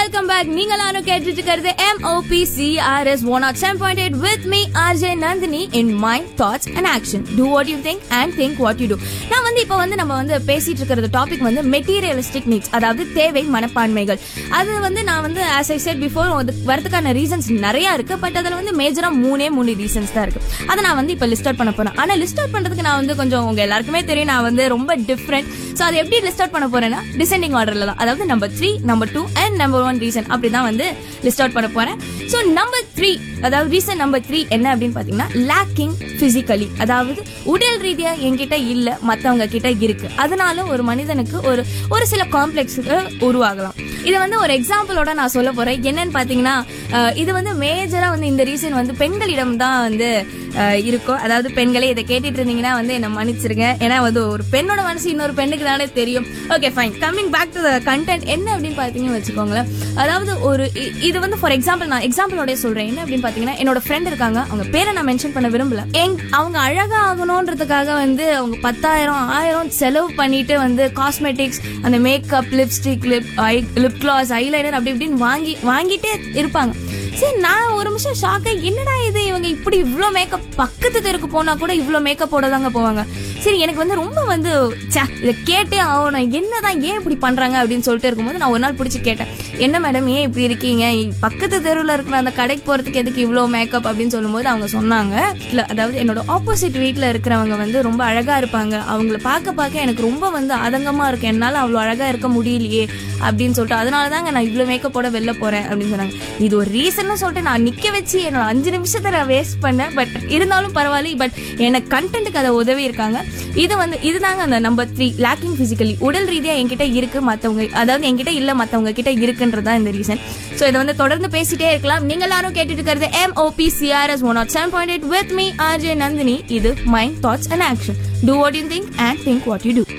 welcome back நீங்க எல்லாரும் கேட்டுட்டு இருக்கிறது MOP CRS one naught seven point eight with me RJ Nandini in mind thoughts and action do what you think and think what you do நான் வந்து இப்போ வந்து நம்ம வந்து பேசிட்டு இருக்கிறது டாபிக் வந்து மெட்டீரியலிஸ்டிக் நீட்ஸ் அதாவது தேவை மனப்பான்மைகள் அது வந்து நான் வந்து ஆஸ் ஐ செட் பிஃபோர் வரதுக்கான ரீசன்ஸ் நிறைய இருக்கு பட் அதில் வந்து மேஜரா மூணே மூணு ரீசன்ஸ் தான் இருக்கு அதை நான் வந்து இப்போ லிஸ்ட் அவுட் பண்ண போறேன் ஆனா லிஸ்ட் அவுட் பண்றதுக்கு நான் வந்து கொஞ்சம் உங்க எல்லாருக்குமே தெரியும் நான் வந்து ரொம்ப டிஃப்ரெண்ட் ஸோ அதை எப்படி லிஸ்ட் அவுட் பண்ண போறேன்னா டிசெண்டிங் ஆர்டர்ல தான் அதாவது number three number two and number one reason அப்படி தான் வந்து லிஸ்ட் அவுட் பண்ண போறேன் ஸோ நம்பர் த்ரீ அதாவது ரீசன் நம்பர் த்ரீ என்ன அப்படின்னு பாத்தீங்கன்னா லேக்கிங் பிசிக்கலி அதாவது உடல் ரீதியா என்கிட்ட இல்ல மத்தவங்க கிட்ட இருக்கு அதனால ஒரு மனிதனுக்கு ஒரு ஒரு சில காம்ப்ளெக்ஸுக்கு உருவாகலாம் இதை வந்து ஒரு எக்ஸாம்பிளோட நான் சொல்ல போறேன் என்னன்னு பாத்தீங்கன்னா அஹ், இது வந்து மேஜரா வந்து இந்த ரீசன் வந்து பெண்களிடம் தான் வந்து அஹ், இருக்கும் அதாவது பெண்களே இதை கேட்டுட்டு இருந்தீங்கன்னா வந்து என்ன மன்னிச்சிருங்க ஏன்னா வந்து ஒரு பெண்ணோட மனசு இன்னொரு பெண்ணுக்கு தானே தெரியும் okay fine coming back to the content என்ன அப்படின்னு பாத்தீங்கன்னு வச்சுக்கோங்களேன் அதாவது ஒரு இ- இது வந்து ஃபார் எக்ஸாம்பிள் நான் எக்ஸாம்பிளோட சொல்றேன் என்ன அப்படின்னு பாத்தீங்கன்னா என்னோட ஃப்ரெண்ட் இருக்காங்க அவங்க பேரை நான் மென்ஷன் பண்ண விரும்பல எங் அவங்க அழகா ஆகணுன்றதுக்காக வந்து அவங்க பத்தாயிரம் ஆயிரம் செலவு பண்ணிட்டு வந்து காஸ்மெட்டிக்ஸ் அந்த makeup lipstick lip eye lip gloss eyeliner அப்படி இப்படின்னு வாங்கி வாங்கிட்டே இருப்பாங்க சரி நான் ஒரு நிமிஷம் ஷாக்கா என்னடா இது இவங்க இப்படி இவ்ளோ மேக்கப் பக்கத்து தெருக்கு போனா கூட இவ்ளோ மேக்கப்போட தாங்க போவாங்க சரி எனக்கு வந்து ரொம்ப வந்து ச்சே இதை கேட்டே ஆகணும் என்னதான் ஏன் இப்படி பண்றாங்க அப்படின்னு சொல்லிட்டு இருக்கும்போது நான் ஒரு நாள் பிடிச்சி கேட்டேன் என்ன மேடம் ஏன் இப்படி இருக்கீங்க பக்கத்து தெருவில் இருக்கிற அந்த கடைக்கு போறதுக்கு எதுக்கு இவ்ளோ மேக்கப் அப்படின்னு சொல்லும்போது அவங்க சொன்னாங்க இல்ல அதாவது என்னோட ஆப்போசிட் வீட்ல இருக்கிறவங்க வந்து ரொம்ப அழகா இருப்பாங்க அவங்கள பார்க்க பார்க்க எனக்கு ரொம்ப வந்து ஆதங்கமா இருக்கு என்னால அவ்வளோ அழகா இருக்க முடியலையே அப்படின்னு சொல்லிட்டு அதனால தாங்க நான் இவ்வளோ மேக்கப்போட வெளில போறேன் அப்படின்னு சொன்னாங்க இது ஒரு ரீசன் சொல்லிட்டு நான் நிக்க வச்சு என்னோட அஞ்சு நிமிஷத்தை நான் வேஸ்ட் பண்ணேன் பட் இருந்தாலும் பரவாயில்ல பட் எனக்கு கண்டென்ட்டுக்கு அதை உதவி இருக்காங்க இது வந்து இதுதாங்க அந்த நம்பர் த்ரீ லேக்கிங் பிசிக்கலி உடல் ரீதியா என்கிட்ட இருக்கு மத்தவங்க அதாவது என்கிட்ட இல்ல மத்தவங்க கிட்ட இருக்குன்றதா இந்த ரீசன் சோ இதை வந்து தொடர்ந்து பேசிட்டே இருக்கலாம் நீங்க எல்லாரும் கேட்டுட்டு இருக்கிறது M OP CRS one naught seven point eight with me RJ Nandini இது mind thoughts and action do what you think and think what you two